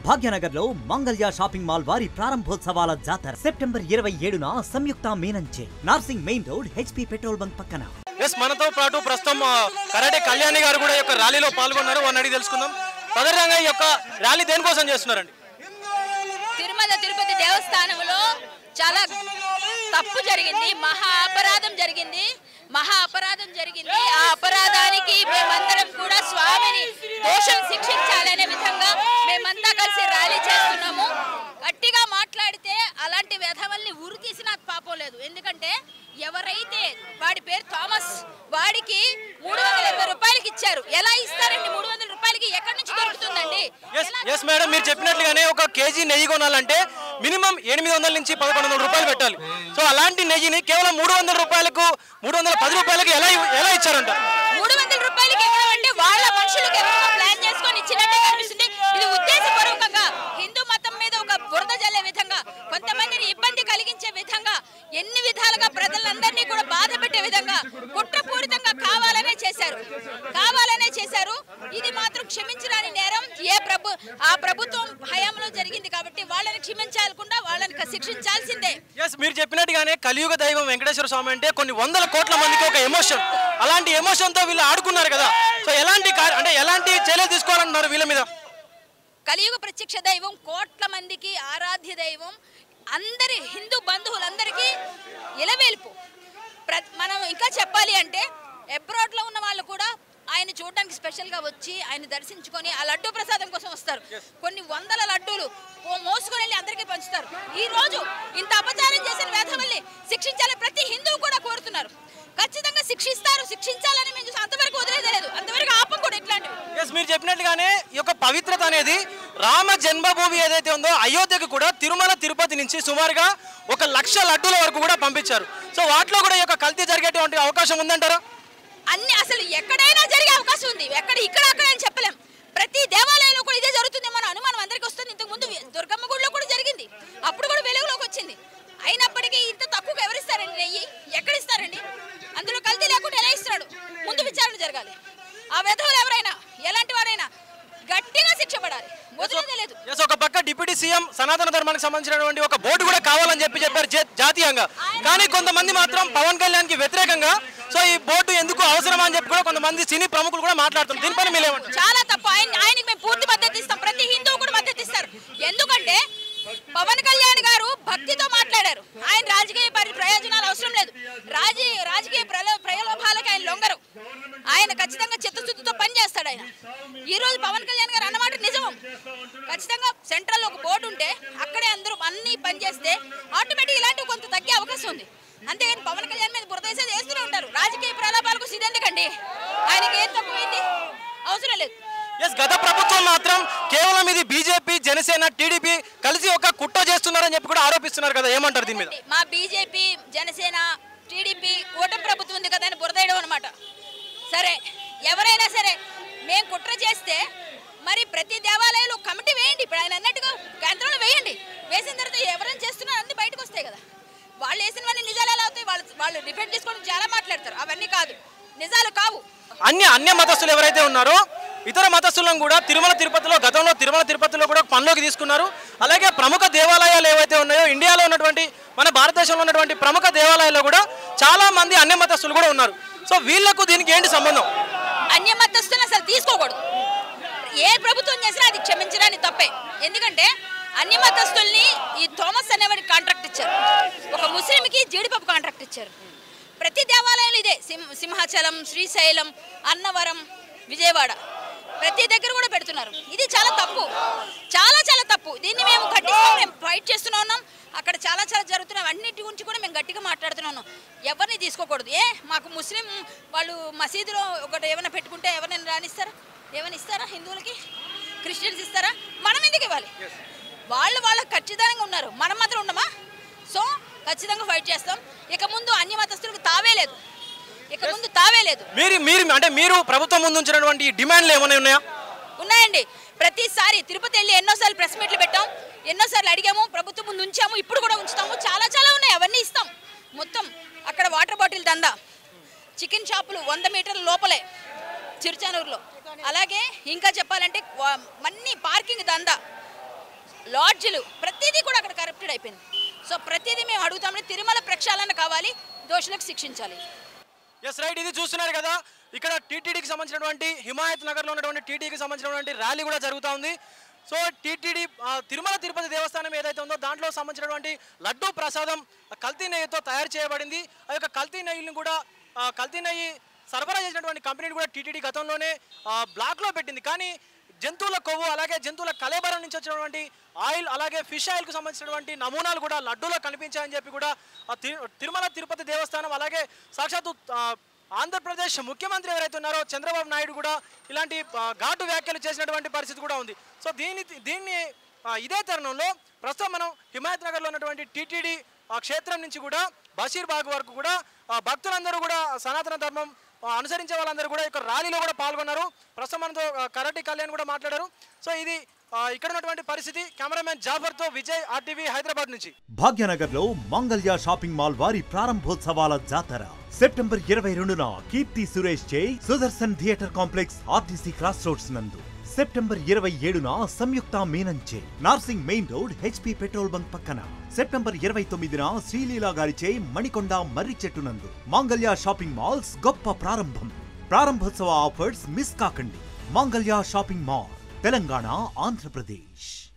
భాగ్యనగర్ లో Mangalya shopping mall వారి ప్రారంభోత్సవాల జాతర సెప్టెంబర్ ఇరవై ఏడున సంయుక్త మీనంచే Narsing main road HP petrol bunk పక్కన ఎస్ మనతో పాటు ప్రస్తుతం ఆ, కరాటే కళ్యాణి గారు కూడా ఈ యొక్క ర్యాలీలో పాల్గొన్నారు వారిని అడిగి తెలుసుకుందాం పదరంగా ఈ యొక్క ర్యాలీ దేనికోసం చేస్తున్నారండి తిరుమల తిరుపతి దేవస్థానంలో చాలా తప్పు జరిగింది మహా అపరాధం జరిగింది మహా అపరాధం జరిగింది ఆ అపరాధానికి మేమందరం కూడా స్వామిని దోషం శిక్షించాలనే విధంగా మేమంతా కలిసి ర్యాలీ చేస్తున్నాము గట్టిగా మాట్లాడితే అలాంటి వ్యధవల్ని ఉరి తీసినా పాపం లేదు ఎందుకంటే ఎవరైతే వాడి పేరు థామస్ వాడికి మూడు వందల ఇరవై రూపాయలకి ఇచ్చారు ఎలా ఇస్తారండి మూడు వందల రూపాయలకి ఎక్కడి నుంచి దొరుకుతుందండి ఎస్ ఎస్ మేడం మీరు చెప్పినట్లుగానే ఒక కేజీ నెయ్యి కొనాలంటే మినిమం ఎనిమిది వందల నుంచి పదకొండు వందల రూపాయలు పెట్టాలి సో అలాంటి నెయ్యిని కేవలం మూడు వందల రూపాయలకు మూడు వందల పది రూపాయలకి ఎలా ఇవ్- ఎలా ఇచ్చారంట మూడు వందల రూపాయలకి ఇవ్వడం అంటే వాళ్ళ మనుషులకు ఎవరో ప్లాన్ చేసుకొని ఇచ్చినట్టే కనిపిస్తుంది ఇది ఉద్దేశపూర్వకంగా హిందూ మతం మీద ఒక బురద జల్లే విధంగా కొంతమందిని ఇబ్బంది కలిగించే విధంగా ఎన్ని విధాలుగా ప్రజలందరినీ కూడా బాధ పెట్టే విధంగా కుట్రపూరితంగా కావాలనే చేశారు కావాలనే చేశారు ఇది మాత్రం క్షమించరాని నేరం ఏ ప్రభు ఆ ప్రభుత్వం హయాంలో జరిగింది కాబట్టి వాళ్ళని క్షమించాలకుండా వాళ్ళని శిక్షించాల్సిందే ఎస్ మీరు చెప్పినట్టుగానే కలియుగ దైవం వెంకటేశ్వర స్వామి అంటే కొన్ని వందల కోట్ల మందికి ఒక ఎమోషన్ అలాంటి ఎమోషన్ తో వీళ్ళు ఆడుకున్నారు కదా సో ఎలాంటి కార్య- అంటే ఎలాంటి చర్యలు తీసుకోవాలంటున్నారు వీళ్ళ మీద కలియుగ ప్రత్యక్ష దైవం కోట్ల మందికి ఆరాధ్య దైవం అందరి హిందూ బంధువులందరికీ ఇలవేల్పు ప్ర మనం ఇంకా చెప్పాలి అంటే అబ్రాడ్లో ఉన్న వాళ్ళు కూడా ఆయన చూడడానికి స్పెషల్గా వచ్చి ఆయన దర్శించుకొని ఆ లడ్డూ ప్రసాదం కోసం వస్తారు కొన్ని వందల లడ్డూలు ఓ మోసుకొని వెళ్ళి అందరికీ పంచుతారు ఈ రోజు ఇంత అపచారం చేసిన వేధవల్ని శిక్షించాలని ప్రతి హిందువు కూడా కోరుతున్నారు ఖచ్చితంగా శిక్షిస్తారు శిక్షించాలని మేము చూసాం. అంతవరకు వదిలేదలేదు అంతవరకు ఆపం కూడా ఇట్లాంటివి ఎస్ మీరు చెప్పినట్టుగానే ఈ యొక్క పవిత్రత అనేది రామ జన్మభూమి ఏదైతే ఉందో అయోధ్యకు కూడా తిరుమల తిరుపతి నుంచి సుమారుగా ఒక లక్ష లడ్డూల వరకు కూడా పంపించారు సో వాటిలో కూడా ఈ యొక్క కల్తీ జరిగేటువంటి అవకాశం ఉందంటారా అన్ని అసలు ఎక్కడైనా జరిగే అవకాశం ఉంది ఎక్కడ ఇక్కడ అక్కడ అని చెప్పలేం ప్రతి దేవాలయంలో కూడా ఇదే జరుగుతుంది మన అనుమానం అందరికీ వస్తుంది ఇంతకు ముందు దుర్గమ్మ గుడిలో కూడా జరిగింది అప్పుడు కూడా వెలుగులోకి వచ్చింది అయినప్పటికీ ఇంత తక్కువగా ఎవరిస్తారండి నెయ్యి ఎక్కడ ఇస్తారండి అందులో కల్తీ లేకుండా ఎలా ఇస్తున్నాడు ముందు విచారణ జరగాలి ఆ విధవులు ఎవరైనా ఎలాంటి వారైనా గట్టిగా శిక్ష పడాలి వదిలేదే లేదు ఎస్ ఒక పక్క డిప్యూటీ సీఎం సనాతన ధర్మానికి సంబంధించినటువంటి ఒక బోర్డు కూడా కావాలని చెప్పి చెప్పారు జే- జాతీయంగా కానీ కొంతమంది మాత్రం పవన్ కళ్యాణ్ కి వ్యతిరేకంగా సో ఈ బోర్డు ఎందుకు అవసరం అని చెప్పి కూడా కొంతమంది సినీ ప్రముఖులు కూడా మాట్లాడుతున్నారు దీనిపైన మీరు ఏమంటారు చాలా తప్పు ఆయన ఆయనకి మేము పూర్తి మద్దతు ఇస్తాం ప్రతి హిందువు కూడా మద్దతు ఇస్తారు ఎందుకంటే పవన్ కళ్యాణ్ గారు భక్తితో మాట్లాడారు ఆయన రాజకీయ పరి ప్రయోజనాలు అవసరం లేదు రాజీ రాజకీయ ప్రలో- ప్రలోభాలకు ఆయన లొంగరు ఆయన ఖచ్చితంగా చిత్తశుద్ధితో పనిచేస్తాడు ఆయన ఈ రోజు పవన్ కళ్యాణ్ గారు అన్నమాట నిజం ఖచ్చితంగా సెంట్రల్ ఒక బోర్డు ఉంటే అక్కడే అందరూ అన్ని పనిచేస్తే ఆటోమేటిక్ ఇలాంటివి కొంత తగ్గే అవకాశం ఉంది అంతేగాని పవన్ కళ్యాణ్ మీద బురద వేసేది వేస్తూనే ఉంటారు రాజకీయ ప్రలోభాలకు సిద్ధెందుకండి ఆయనకి ఏం తక్కువైంది అవసరం లేదు ఎస్ గత ప్రభుత్వం మాత్రం కేవలం ఇది బీజేపీ జనసేన టీడీపీ కలిసి ఒక కుట్ర చేస్తున్నారని చెప్పి కూడా ఆరోపిస్తున్నారు కదా ఏమంటారు దీని మీద మా బీజేపీ జనసేన టీడీపీ కూటమి ప్రభుత్వం ఉంది కదా అని బురదేయడం అనమాట సరే ఎవరైనా సరే మేము కుట్ర చేస్తే మరి ప్రతి దేవాలయంలో కమిటీ వేయండి ఇప్పుడు ఆయన అన్నట్టుగా కేంద్రంలో వేయండి వేసిన తర్వాత ఎవరైనా చేస్తున్నారు అన్ని బయటకు వస్తాయి కదా వాళ్ళు వేసినవన్నీ నిజాలు ఎలా అవుతాయి వాళ్ళు వాళ్ళు డిఫెండ్ చేసుకోవడం చాలా మాట్లాడతారు అవన్నీ కాదు నిజాలు కావు అన్య అన్య మతస్థులు ఎవరైతే ఉన్నారో ఇతర మతస్థులను కూడా తిరుమల తిరుపతిలో గతంలో తిరుమల తిరుపతిలో కూడా పనిలోకి తీసుకున్నారు అలాగే ప్రముఖ దేవాలయాలు ఏవైతే ఉన్నాయో ఇండియాలో ఉన్నటువంటి మన భారతదేశంలో ఉన్నటువంటి ప్రముఖ దేవాలయాల్లో కూడా చాలా మంది అన్య మతస్థులు కూడా ఉన్నారు సో వీళ్ళకు దీనికి ఏంటి సంబంధం అన్య మతస్థులను అసలు తీసుకోకూడదు ఏ ప్రభుత్వం చేసినా అది క్షమించడానికి తప్పే ఎందుకంటే అన్య మతస్థుల్ని ఈ థోమస్ అనేవాడికి కాంట్రాక్ట్ ఇచ్చారు ఒక ముస్లింకి జీడిపప్పు కాంట్రాక్ట్ ఇచ్చారు ప్రతి దేవాలయంలో ఇదే సింహ సింహాచలం శ్రీశైలం అన్నవరం విజయవాడ ప్రతి దగ్గర కూడా పెడుతున్నారు ఇది చాలా తప్పు చాలా చాలా తప్పు దీన్ని మేము ఖండిస్తాం మేము ఫైట్ చేస్తూనే ఉన్నాం అక్కడ చాలా చాలా జరుగుతున్నాయి అన్నిటి గురించి కూడా మేము గట్టిగా మాట్లాడుతూనే ఉన్నాం ఎవరిని తీసుకోకూడదు ఏ మాకు ముస్లిం వాళ్ళు మసీదులో ఒకటి ఏమైనా పెట్టుకుంటే ఎవరినైనా రానిస్తారా ఏమైనా ఇస్తారా హిందువులకి క్రిస్టియన్స్ ఇస్తారా మనం ఎందుకు ఇవ్వాలి వాళ్ళు వాళ్ళకి ఖచ్చితంగా ఉన్నారు మనం మాత్రం ఉండమా సో ఖచ్చితంగా ఫైట్ చేస్తాం ఇక ముందు అన్య మతస్థులకు తావే లేదు ఇక ముందు తావే లేదు మీరు మీరు అంటే మీరు ప్రభుత్వం ముందు ఉంచినటువంటి ఈ డిమాండ్లు ఏమైనా ఉన్నాయా ఉన్నాయండి ప్రతిసారి తిరుపతి వెళ్ళి ఎన్నోసార్లు ప్రెస్ మీట్లు పెట్టాం ఎన్నోసార్లు అడిగాము ప్రభుత్వం ముందు ఉంచాము ఇప్పుడు కూడా ఉంచుతాము చాలా చాలా ఉన్నాయి అవన్నీ ఇస్తాం మొత్తం అక్కడ వాటర్ బాటిల్ దందా చికెన్ షాపులు వంద మీటర్ల లోపలే చిరుచానూరులో అలాగే ఇంకా చెప్పాలంటే వా- అన్ని పార్కింగ్ దందా లాడ్జ్లు ప్రతిదీ కూడా అక్కడ కరప్టెడ్ అయిపోయింది సో ప్రతిదీ మేము అడుగుతామని తిరుమల ప్రక్షాళన కావాలి దోషులకు శిక్షించాలి ఎస్ రైట్ ఇది చూస్తున్నారు కదా ఇక్కడ టీటీడీకి సంబంధించినటువంటి హిమాయత్ నగర్లో ఉన్నటువంటి టీటీడీకి సంబంధించినటువంటి ర్యాలీ కూడా జరుగుతూ ఉంది సో టీటీడీ ఆ, తిరుమల తిరుపతి దేవస్థానం ఏదైతే ఉందో దాంట్లో సంబంధించినటువంటి లడ్డూ ప్రసాదం కల్తీ నెయ్యితో తయారు చేయబడింది ఆ యొక్క కల్తీ నెయ్యిని కూడా ఆ, కల్తీ నెయ్యి సరఫరా చేసినటువంటి కంపెనీని కూడా టీటీడీ గతంలోనే ఆ, బ్లాక్లో పెట్టింది కానీ జంతువుల కొవ్వు అలాగే జంతువుల కలేబరం నుంచి వచ్చినటువంటి ఆయిల్ అలాగే ఫిష్ ఆయిల్కు సంబంధించినటువంటి నమూనాలు కూడా లడ్డూలో కనిపించాయని చెప్పి కూడా ఆ తి- తిరుమల తిరుపతి దేవస్థానం అలాగే సాక్షాత్తు ఆ, ఆంధ్రప్రదేశ్ ముఖ్యమంత్రి ఎవరైతే ఉన్నారో చంద్రబాబు నాయుడు కూడా ఇలాంటి ఆ, ఘాటు వ్యాఖ్యలు చేసినటువంటి పరిస్థితి కూడా ఉంది సో దీని దీన్ని ఆ, ఇదే తరుణంలో ప్రస్తుతం మనం హిమాయత్ నగర్లో ఉన్నటువంటి టీటీడీ క్షేత్రం నుంచి కూడా బషీర్బాగ్ వరకు కూడా ఆ, భక్తులందరూ కూడా సనాతన ధర్మం ఆ, అనుసరించే వాళ్ళందరూ కూడా ఇక్కడ ర్యాలీలో కూడా పాల్గొన్నారు ప్రస్తుతం మనతో ఆ, కరటి కళ్యాణ్ కూడా మాట్లాడారు సో ఇది ఆ, ఇక్కడ ఉన్నటువంటి పరిస్థితి కెమెరామెన్ జాఫర్తో విజయ్ ఆర్టీవీ హైదరాబాద్ నుంచి భాగ్యనగర్లో మంగళ్య షాపింగ్ మాల్ వారి ప్రారంభోత్సవాల జాతర సెప్టెంబర్ ఇరవై రెండున కీర్తి సురేష్ చే Sudarshan theatre complex RTC cross roads నందు సెప్టెంబర్ ఇరవై ఏడున సంయుక్త మీనంచే Narsing main road HP petrol bunk పక్కన సెప్టెంబర్ ఇరవై తొమ్మిదిన శ్రీలీలా గారిచే మణికొండ మర్రి చెట్టు నందు మాంగళ్య షాపింగ్ మాల్స్ గొప్ప ప్రారంభం ప్రారంభోత్సవ ఆఫర్స్ మిస్ కాకండి మాంగళ్య షాపింగ్ మాల్ తెలంగాణ ఆంధ్రప్రదేశ్